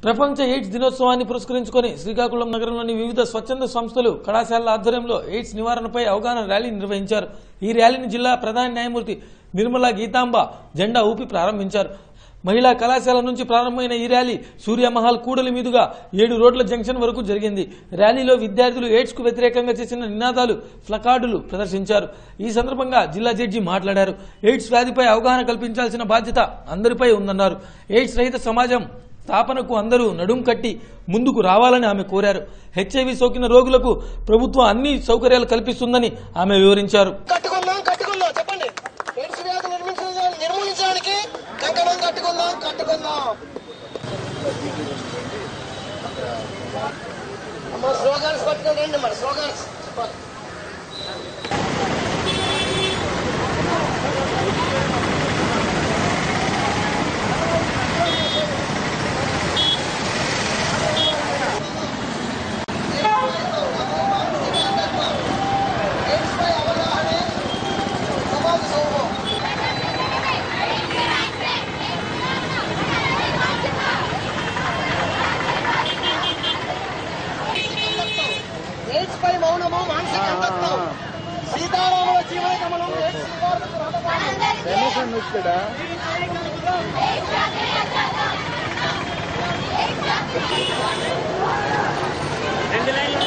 ప్రపంచ ఎయిడ్స్ దినోత్సవాన్ని పురస్కరించుకొని శ్రీకాకుళం నగరంలోని వివిధ స్వచ్ఛంద సంస్థలు కళాశాలల ఆధ్వర్యంలో ఎయిడ్స్ నివారణపై అవగాహన ర్యాలీ నిర్వహించారు ఈ ర్యాలీని జిల్లా ప్రధాన న్యాయమూర్తి నిర్మలా గీతాంబ జెండా ఊపి ప్రారంభించారు మహిళా కళాశాల నుంచి ప్రారంభమైన ఈ ర్యాలీ సూర్యమహల్ కూడలి మీదుగా ఏడు రోడ్ల జంక్షన్ వరకు జరిగింది ర్యాలీలో విద్యార్థులు ఎయిడ్స్ కు వ్యతిరేకంగా చేసిన నినాదాలు ప్లకార్డులు ప్రదర్శించారు ఈ సందర్భంగా జిల్లా జడ్జి మాట్లాడారు ఎయిడ్స్ వ్యాధిపై అవగాహన కల్పించాల్సిన బాధ్యత అందరిపై ఉందన్నారు ఎయిడ్స్ రహిత సమాజం స్థాపనకు అందరూ నడుం కట్టి ముందుకు రావాలని ఆమె కోరారు హెచ్ఐవి సోకిన రోగులకు ప్రభుత్వం అన్ని సౌకర్యాలు కల్పిస్తుందని ఆమె వివరించారు కట్టుకుందాం కట్టుకుందాం చెప్పండి ఎయిడ్స్ వ్యాధి నిర్మించడానికి నిర్మూలించడానికి కంకణం కట్టుకుందాం కట్టుకుందాం అమ్మ స్లోగాన్స్ పట్టుకొని రండి మరి స్లోగాన్స్ చెప్పాలి ఎయిడ్స్ పై అవగాహన సమాజ సేవ ఎయిడ్స్ పై మౌనము మానసిక అంధత్వం సీతారాముల జీవన గమనం ఎయిడ్స్ నివారణకు రథబాణం. రెండు లైన్లు